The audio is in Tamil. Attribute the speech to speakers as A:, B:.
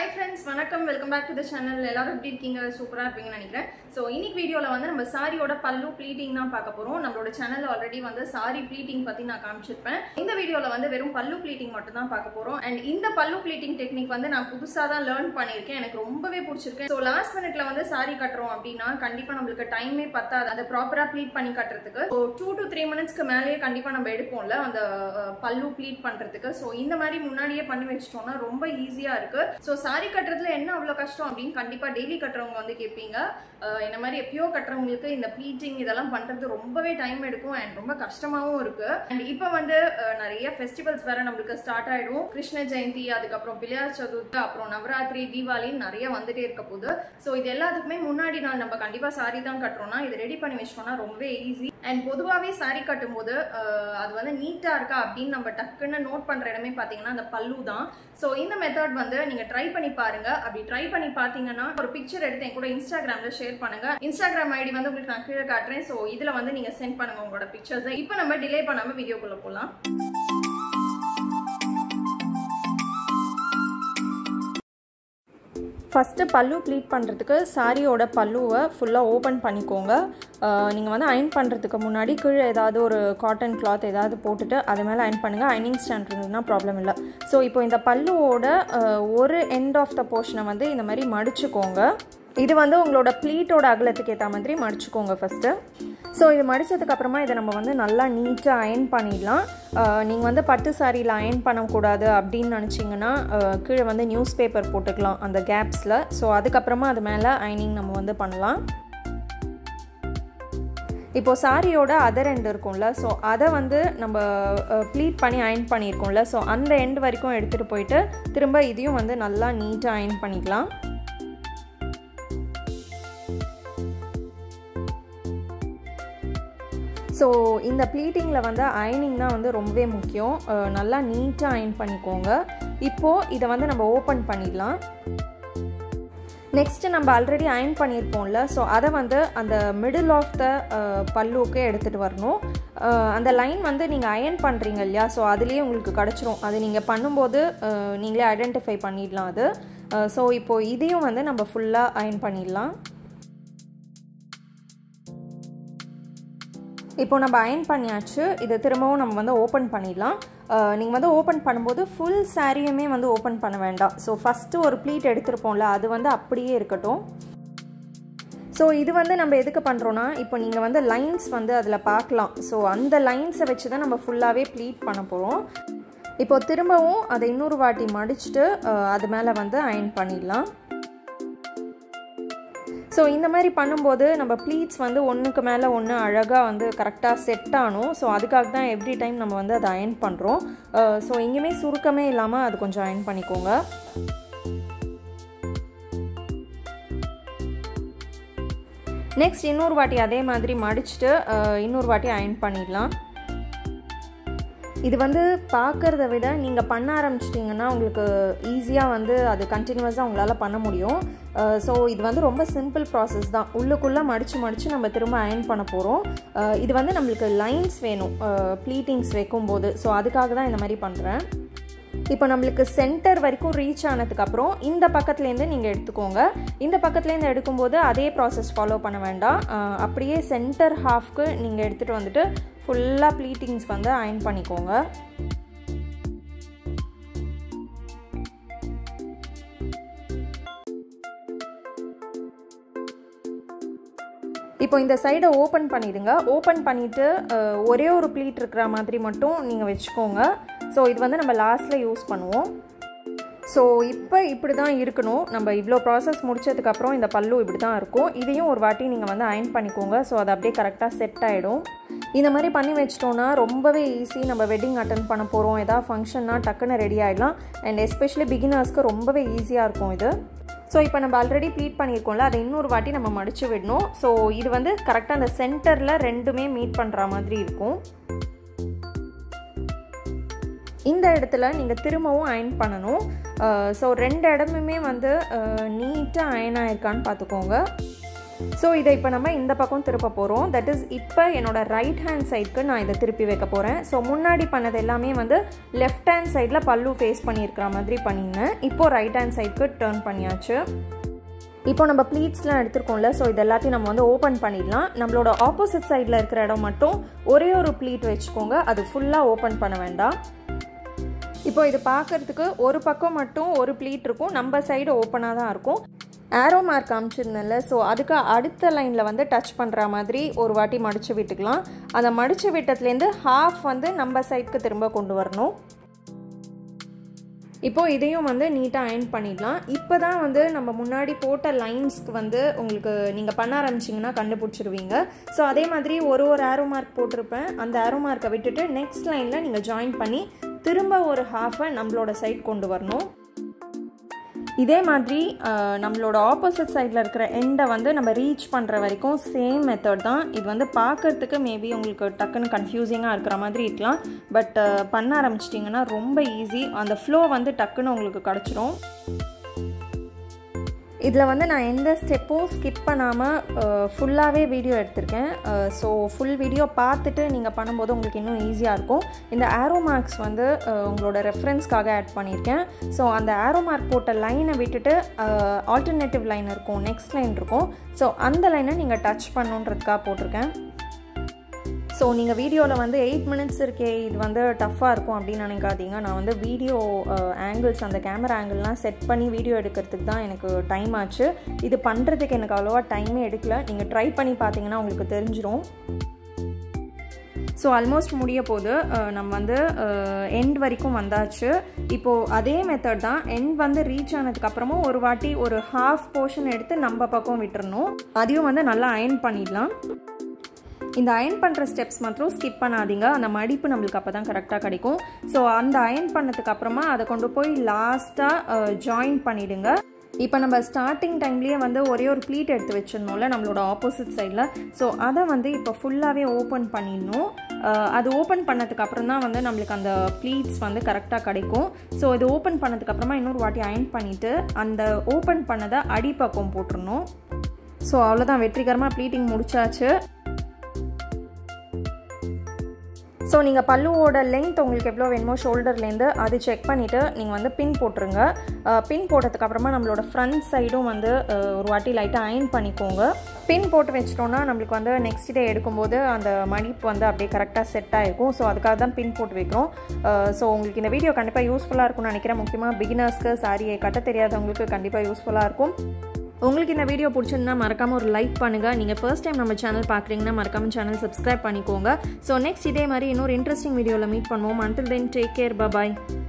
A: ஹாய் ஃப்ரெண்ட்ஸ் வணக்கம் welcome back to the channel எல்லாரும் எப்படி இருக்கீங்க சூப்பராக இருப்பீங்கன்னு நினைக்கிறேன் ஸோ இன்னைக்கு வீடியோவில் வந்து நம்ம சாரியோட பல்லு ப்ளீட்டிங் தான் பார்க்க போகிறோம் நம்மளோட சேனல் ஆல்ரெடி வந்து சாரி ப்ளீட்டிங் பற்றி நான் காமிச்சிருப்பேன் இந்த வீடியோவில் வந்து வெறும் பல்லு ப்ளீட்டிங் மட்டும் தான் பார்க்க போகிறோம் அண்ட் இந்த பல்லு ப்ளீட்டிங் டெக்னிக் வந்து நான் புதுசாக தான் லேர்ன் பண்ணியிருக்கேன் எனக்கு ரொம்பவே பிடிச்சிருக்கு ஸோ லாஸ்ட் மினிட்ல வந்து சாரி கட்டுறோம் அப்படின்னா கண்டிப்பாக நம்மளுக்கு டைமே பத்தாது அதை ப்ராப்பராக ப்ளீட் பண்ணி கட்டுறதுக்கு ஸோ டூ டு த்ரீ மினிட்ஸ்க்கு மேலேயே கண்டிப்பாக நம்ம எடுப்போம்ல அந்த அஹ், பல்லு ப்ளீட் பண்ணுறதுக்கு ஸோ இந்த மாதிரி முன்னாடியே பண்ணி வச்சிட்டோம்னா ரொம்ப ஈஸியாக இருக்கு ஸோ சாரி கட்டுறதுல என்ன அவ்வளோ கஷ்டம் அப்படின்னு கண்டிப்பாக டெய்லி கட்டுறவங்க வந்து கேட்பீங்க அஹ் இந்த மாதிரி எப்பயோ கட்டுறவங்களுக்கு இந்த ப்ளீட்டிங் இதெல்லாம் பண்ணுறது ரொம்பவே டைம் எடுக்கும் அண்ட் ரொம்ப கஷ்டமாகவும் இருக்கு அண்ட் இப்போ வந்து அஹ், நிறைய ஃபெஸ்டிவல்ஸ் வேற நம்மளுக்கு ஸ்டார்ட் ஆயிடும் கிருஷ்ண ஜெயந்தி அதுக்கப்புறம் பிள்ளையார் சதுர்த்தி அப்புறம் நவராத்திரி தீபாவளின்னு நிறைய வந்துட்டே இருக்க போகுது ஸோ இது எல்லாத்துக்குமே முன்னாடி நாள் நம்ம கண்டிப்பாக சாரி தான் கட்டுறோம்னா இது ரெடி பண்ணி வச்சிட்டோம்னா ரொம்பவே ஈஸி அண்ட் பொதுவாகவே சாரி கட்டும்போது அஹ், அது வந்து நீட்டாக இருக்கா அப்படின்னு நம்ம டக்குன்னு நோட் பண்ணுற இடமே பார்த்தீங்கன்னா அந்த பல்லு தான் ஸோ இந்த மெத்தட் வந்து நீங்கள் ட்ரை பண்ணி பாருங்க அப்படி ட்ரை பண்ணி பார்த்தீங்கன்னா ஒரு பிக்சர் எடுத்து என் கூட இன்ஸ்டாகிராமில் ஷேர் பண்ணுங்க இன்ஸ்டாகிராம் ஐடி வந்து உங்களுக்கு நான் கீழே காட்டுறேன் ஸோ இதில் வந்து நீங்கள் சென்ட் பண்ணுங்க உங்களோட பிக்சர்ஸை இப்போ நம்ம டிலே பண்ணாமல் வீடியோக்குள்ளே போகலாம் ஃபஸ்ட்டு பல்லு ப்ளீட் பண்ணுறதுக்கு சாரியோட பல்லுவை ஃபுல்லாக ஓப்பன் பண்ணிக்கோங்க நீங்கள் வந்து அயன் பண்ணுறதுக்கு முன்னாடி கீழே ஏதாவது ஒரு காட்டன் கிளாத் ஏதாவது போட்டுட்டு அது மேலே அயன் பண்ணுங்கள் அயனிங் ஸ்டாண்ட் இருந்ததுன்னா ப்ராப்ளம் இல்லை ஸோ இப்போ இந்த பல்லுவோட அஹ், ஒரு எண்ட் ஆஃப் த போர்ஷனை வந்து இந்த மாதிரி மடிச்சுக்கோங்க இது வந்து உங்களோட ப்ளீட்டோட அகலத்துக்கு ஏற்ற மாதிரி மடிச்சுக்கோங்க ஃபஸ்ட்டு ஸோ இது மடித்ததுக்கு அப்புறமா இதை நம்ம வந்து நல்லா நீட்டாக அயன் பண்ணிடலாம் நீங்கள் வந்து பட்டு சாரியில் அயன் பண்ணக்கூடாது அப்படின்னு நினச்சிங்கன்னா கீழே வந்து நியூஸ் பேப்பர் போட்டுக்கலாம் அந்த கேப்ஸில் ஸோ அதுக்கப்புறமா அது மேலே அயனிங் நம்ம வந்து பண்ணலாம் இப்போ சாரியோட அதர் எண்ட் இருக்கும்ல ஸோ அதை வந்து நம்ம ப்ளீட் பண்ணி அயன் பண்ணியிருக்கோம்ல ஸோ அந்த எண்ட் வரைக்கும் எடுத்துகிட்டு போயிட்டு திரும்ப இதையும் வந்து நல்லா நீட்டாக அயன் பண்ணிக்கலாம் ஸோ இந்த ப்ளீட்டிங்கில் வந்து அயனிங் தான் வந்து ரொம்பவே முக்கியம் அஹ் நல்லா நீட்டாக அயன் பண்ணிக்கோங்க இப்போது இதை வந்து நம்ம ஓப்பன் பண்ணிடலாம் நெக்ஸ்ட்டு நம்ம ஆல்ரெடி அயன் பண்ணியிருப்போம்ல ஸோ அதை வந்து அந்த மிடில் ஆஃப் த பல்லுக்கு எடுத்துகிட்டு வரணும் அஹ் அந்த லைன் வந்து நீங்கள் அயன் பண்ணுறீங்க இல்லையா ஸோ அதுலேயே உங்களுக்கு கிடச்சிரும் அது நீங்கள் பண்ணும்போது அஹ் நீங்களே ஐடென்டிஃபை பண்ணிடலாம் அது ஸோ இப்போது இதையும் வந்து நம்ம ஃபுல்லாக அயன் பண்ணிடலாம் இப்போ நம்ம அயன் பண்ணியாச்சு இதை திரும்பவும் நம்ம வந்து ஓப்பன் பண்ணிடலாம் நீங்கள் வந்து ஓப்பன் பண்ணும்போது ஃபுல் சாரியுமே வந்து ஓப்பன் பண்ண வேண்டாம் ஸோ ஃபஸ்ட்டு ஒரு ப்ளீட் எடுத்திருப்போம்ல அது வந்து அப்படியே இருக்கட்டும் ஸோ இது வந்து நம்ம எதுக்கு பண்ணுறோன்னா இப்போ நீங்கள் வந்து லைன்ஸ் வந்து அதில் பார்க்கலாம் ஸோ அந்த லைன்ஸை வச்சு தான் நம்ம ஃபுல்லாகவே ப்ளீட் பண்ண போகிறோம் இப்போ திரும்பவும் அதை இன்னொரு வாட்டி மடிச்சுட்டு அஹ், அது மேலே வந்து அயன் பண்ணிடலாம் ஸோ இந்த மாதிரி பண்ணும்போது நம்ம ப்ளீட்ஸ் வந்து ஒன்றுக்கு மேலே ஒன்று அழகாக வந்து கரெக்டாக செட் ஆகணும் ஸோ அதுக்காக தான் எவ்ரி டைம் நம்ம வந்து அதை அயன் பண்ணுறோம் ஸோ எங்கேயுமே சுருக்கமே இல்லாமல் அது கொஞ்சம் அயன் பண்ணிக்கோங்க நெக்ஸ்ட் இன்னொரு வாட்டி அதே மாதிரி மடிச்சுட்டு அஹ், இன்னொரு வாட்டி அயன் பண்ணிடலாம் இது வந்து பார்க்குறத விட நீங்கள் பண்ண ஆரம்பிச்சிட்டிங்கன்னா உங்களுக்கு ஈஸியாக வந்து அது கண்டினியூஸாக உங்களால் பண்ண முடியும் ஸோ இது வந்து ரொம்ப சிம்பிள் ப்ராசஸ் தான் உள்ளுக்குள்ளே மடித்து மடித்து நம்ம திரும்ப அயன் பண்ண போகிறோம் இது வந்து நம்மளுக்கு லைன்ஸ் வேணும் ப்ளீட்டிங்ஸ் வைக்கும்போது ஸோ அதுக்காக தான் இந்த மாதிரி பண்ணுறேன் இப்போ நம்மளுக்கு சென்டர் வரைக்கும் ரீச் ஆனதுக்கப்புறம் இந்த பக்கத்துலேருந்து நீங்கள் எடுத்துக்கோங்க இந்த பக்கத்துலேருந்து எடுக்கும்போது அதே ப்ராசஸ் ஃபாலோ பண்ண வேண்டாம் அஹ், அப்படியே சென்டர் ஹாஃப்க்கு நீங்கள் எடுத்துகிட்டு வந்துட்டு ஃபுல்லாக ப்ளீட்டிங்ஸ் வந்து அயன் பண்ணிக்கோங்க இப்போ இந்த சைடை ஓப்பன் பண்ணிடுங்க ஓப்பன் பண்ணிவிட்டு ஒரே ஒரு ப்ளீட் இருக்கிற மாதிரி மட்டும் நீங்கள் வச்சுக்கோங்க ஸோ இது வந்து நம்ம லாஸ்ட்டில் யூஸ் பண்ணுவோம் ஸோ இப்போ இப்படி தான் இருக்கணும் நம்ம இவ்வளோ ப்ராசஸ் முடிச்சதுக்கப்புறம் இந்த பல்லு இப்படி தான் இருக்கும் இதையும் ஒரு வாட்டி நீங்கள் வந்து அயன் பண்ணிக்கோங்க ஸோ அது அப்படியே கரெக்டாக செட் ஆகிடும் இந்த மாதிரி பண்ணி வச்சிட்டோன்னா ரொம்பவே ஈஸி நம்ம வெட்டிங் அட்டன் பண்ண போகிறோம் ஏதாவது ஃபங்க்ஷன்னா டக்குன்னு ரெடி ஆகிடலாம் அண்ட் எஸ்பெஷலி பிகினர்ஸ்க்கு ரொம்பவே ஈஸியாக இருக்கும் இது ஸோ இப்போ நம்ம ஆல்ரெடி ப்ளீட் பண்ணியிருக்கோம்ல அதை இன்னொரு வாட்டி நம்ம மடித்து விடணும் ஸோ இது வந்து கரெக்டாக அந்த சென்டரில் ரெண்டுமே மீட் பண்ணுற மாதிரி இருக்கும் இந்த இடத்துல நீங்கள் திரும்பவும் அயன் பண்ணணும் ஸோ ரெண்டு இடமுமே வந்து நீட்டாக அயன் ஆயிருக்கான்னு பார்த்துக்கோங்க
B: ஸோ இதை இப்போ நம்ம இந்த பக்கம் திருப்ப போகிறோம் தட் இஸ் இப்போ என்னோட ரைட் ஹேண்ட் சைடுக்கு நான் இதை திருப்பி வைக்க போகிறேன் ஸோ முன்னாடி பண்ணது எல்லாமே வந்து லெஃப்ட் ஹேண்ட் சைடில் பல்லு ஃபேஸ் பண்ணியிருக்கிற மாதிரி பண்ணியிருந்தேன் இப்போது ரைட் ஹேண்ட் சைடுக்கு டேர்ன் பண்ணியாச்சு இப்போ நம்ம ப்ளீட்ஸ்லாம் எடுத்திருக்கோம்ல ஸோ இது எல்லாத்தையும் நம்ம வந்து ஓப்பன் பண்ணிடலாம் நம்மளோட ஆப்போசிட் சைடில் இருக்கிற இடம் மட்டும் ஒரே ஒரு ப்ளீட் வச்சுக்கோங்க அது ஃபுல்லாக ஓப்பன் பண்ண வேண்டாம் இப்போ இது பார்க்குறதுக்கு ஒரு பக்கம் மட்டும் ஒரு ப்ளீட் இருக்கும் நம்ம சைடு ஓப்பனாக தான் இருக்கும் ஆரோ மார்க் காமிச்சிருந்தேன்ல ஸோ அதுக்கு அடுத்த லைனில் வந்து டச் பண்ணுற மாதிரி ஒரு வாட்டி மடித்து விட்டுக்கலாம் அந்த மடித்து விட்டதுலேருந்து ஹாஃப் வந்து நம்ம சைடுக்கு திரும்ப கொண்டு வரணும் இப்போது இதையும் வந்து நீட்டாக அயன் பண்ணிடலாம் இப்போ தான் வந்து நம்ம முன்னாடி போட்ட லைன்ஸ்க்கு வந்து உங்களுக்கு நீங்கள் பண்ண ஆரம்பிச்சிங்கன்னா கண்டுபிடிச்சிருவீங்க ஸோ அதே மாதிரி ஒரு ஒரு ஆரோ மார்க் போட்டிருப்பேன் அந்த ஆரோ மார்க்கை விட்டுட்டு நெக்ஸ்ட் லைனில் நீங்கள் ஜாயின் பண்ணி திரும்ப ஒரு ஹாஃபை நம்மளோட சைட் கொண்டு வரணும் இதே மாதிரி நம்மளோட ஆப்போசிட் சைடில் இருக்கிற எண்டை வந்து நம்ம ரீச் பண்ணுற வரைக்கும் சேம் மெத்தட் தான் இது வந்து பார்க்குறதுக்கு மேபி உங்களுக்கு டக்குன்னு கன்ஃபியூசிங்காக இருக்கிற மாதிரி இருக்கலாம் பட் பண்ண ஆரம்பிச்சிட்டிங்கன்னா ரொம்ப ஈஸி அந்த ஃப்ளோ வந்து டக்குன்னு உங்களுக்கு கிடச்சிரும் இதில் வந்து நான் எந்த ஸ்டெப்பும் ஸ்கிப் பண்ணாமல் ஃபுல்லாகவே வீடியோ எடுத்திருக்கேன் ஸோ ஃபுல் வீடியோ பார்த்துட்டு நீங்கள் பண்ணும்போது உங்களுக்கு இன்னும் ஈஸியாக இருக்கும் இந்த ஆரோ மார்க்ஸ் வந்து உங்களோட ரெஃபரன்ஸ்க்காக ஆட் பண்ணியிருக்கேன் ஸோ அந்த ஆரோ மார்க் போட்ட லைனை விட்டுட்டு ஆல்டர்னேட்டிவ் லைன் இருக்கும் நெக்ஸ்ட் லைன் இருக்கும் ஸோ அந்த லைனை நீங்கள் டச் பண்ணுன்றதுக்காக போட்டிருக்கேன் ஸோ நீங்கள் வீடியோவில் வந்து எயிட் மினிட்ஸ் இருக்கே இது வந்து டஃப்பாக இருக்கும் அப்படின்னு நினைக்காதீங்க நான் வந்து வீடியோ ஆங்கிள்ஸ் அந்த கேமரா ஆங்கிள்லாம் செட் பண்ணி வீடியோ எடுக்கிறதுக்கு தான் எனக்கு டைம் ஆச்சு இது பண்ணுறதுக்கு எனக்கு அவ்வளோவா டைமே எடுக்கல நீங்கள் ட்ரை பண்ணி பார்த்தீங்கன்னா உங்களுக்கு தெரிஞ்சிடும் ஸோ ஆல்மோஸ்ட் முடிய போது நம்ம வந்து எண்ட் வரைக்கும் வந்தாச்சு இப்போது அதே மெத்தட் தான் எண்ட் வந்து ரீச் ஆனதுக்கப்புறமும் ஒரு வாட்டி ஒரு ஹாஃப் போர்ஷன் எடுத்து நம்ம பக்கம் விட்டுறணும் அதையும் வந்து நல்லா அயன் பண்ணிடலாம் இந்த அயன் பண்ணுற ஸ்டெப்ஸ் மாத்திரம் ஸ்கிப் பண்ணாதீங்க அந்த மடிப்பு நம்மளுக்கு அப்போ தான் கரெக்டாக கிடைக்கும் ஸோ அந்த அயன் பண்ணதுக்கு அப்புறமா அதை கொண்டு போய் லாஸ்ட்டாக ஜாயின் பண்ணிவிடுங்க இப்போ நம்ம ஸ்டார்டிங் டைம்லேயே வந்து ஒரே ஒரு ப்ளீட் எடுத்து வச்சிருந்தோம்ல நம்மளோட ஆப்போசிட் சைடில் ஸோ அதை வந்து இப்போ ஃபுல்லாகவே ஓப்பன் பண்ணிடணும் அது ஓப்பன் பண்ணதுக்கு அப்புறம் தான் வந்து நம்மளுக்கு அந்த ப்ளீட்ஸ் வந்து கரெக்டாக கிடைக்கும் ஸோ இது ஓப்பன் பண்ணதுக்கப்புறமா இன்னொரு வாட்டி அயன் பண்ணிவிட்டு அந்த ஓப்பன் பண்ணதை அடிப்பக்கம் போட்டுருணும் ஸோ அவ்வளோதான் வெற்றிகரமாக ப்ளீட்டிங் முடிச்சாச்சு ஸோ நீங்கள் பல்லுவோட லென்த் உங்களுக்கு எவ்வளோ வேணுமோ ஷோல்டர்லேருந்து அது செக் பண்ணிவிட்டு நீங்கள் வந்து பின் போட்டுருங்க பின் போட்டதுக்கப்புறமா நம்மளோட ஃப்ரண்ட் சைடும் வந்து ஒரு வாட்டி லைட்டாக அயன் பண்ணிக்கோங்க பின் போட்டு வச்சிட்டோன்னா நம்மளுக்கு வந்து நெக்ஸ்ட் டே எடுக்கும்போது அந்த மடிப்பு வந்து அப்படியே கரெக்டாக செட் ஆகிருக்கும் ஸோ அதுக்காக தான் பின் போட்டு வைக்கிறோம் ஸோ உங்களுக்கு இந்த வீடியோ கண்டிப்பாக யூஸ்ஃபுல்லாக இருக்கும்னு நினைக்கிறேன் முக்கியமாக பிகினர்ஸ்க்கு சாரியை கட்ட தெரியாதவங்களுக்கு கண்டிப்பாக யூஸ்ஃபுல்லாக இருக்கும் உங்களுக்கு இந்த வீடியோ பிடிச்சிருந்தா மறக்காமல் ஒரு லைக் பண்ணுங்கள் நீங்கள் ஃபர்ஸ்ட் டைம் நம்ம சேனல் பார்க்குறீங்கன்னா மறக்காமல் சேனல் சப்ஸ்கிரைப் பண்ணிக்கோங்க ஸோ நெக்ஸ்ட் இதே மாதிரி இன்னொரு இன்ட்ரெஸ்டிங் வீடியோவில் மீட் பண்ணுவோம் அன்டில் தென் டேக் கேர் பாய்